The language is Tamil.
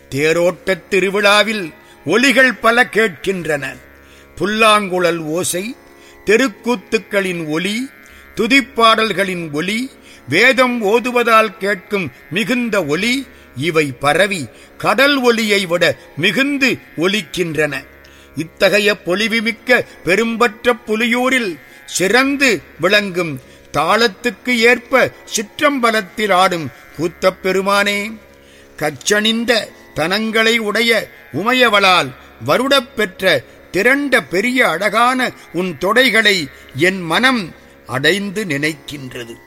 தேரோட்டத் திருவிழாவில் ஒலிகள் பல கேட்கின்றன புல்லாங்குழல் ஓசை தெருக்கூத்துக்களின் ஒலி துதிப்பாடல்களின் ஒலி வேதம் ஓதுவதால் கேட்கும் மிகுந்த ஒலி இவை பரவி கடல் ஒலியை விட மிகுந்து ஒலிக்கின்றன இத்தகைய பொலிவுமிக்க பெரும்பற்ற புலியூரில் சிறந்து விளங்கும் தாளத்துக்கு ஏற்ப சிற்றம்பலத்தில் ஆடும் கூத்தப் பெருமானே கச்சணிந்த தனங்களை உடைய உமையவளால் வருடப் பெற்ற திரண்ட பெரிய அழகான உன் தொடைகளை என் மனம் அடைந்து நினைக்கின்றது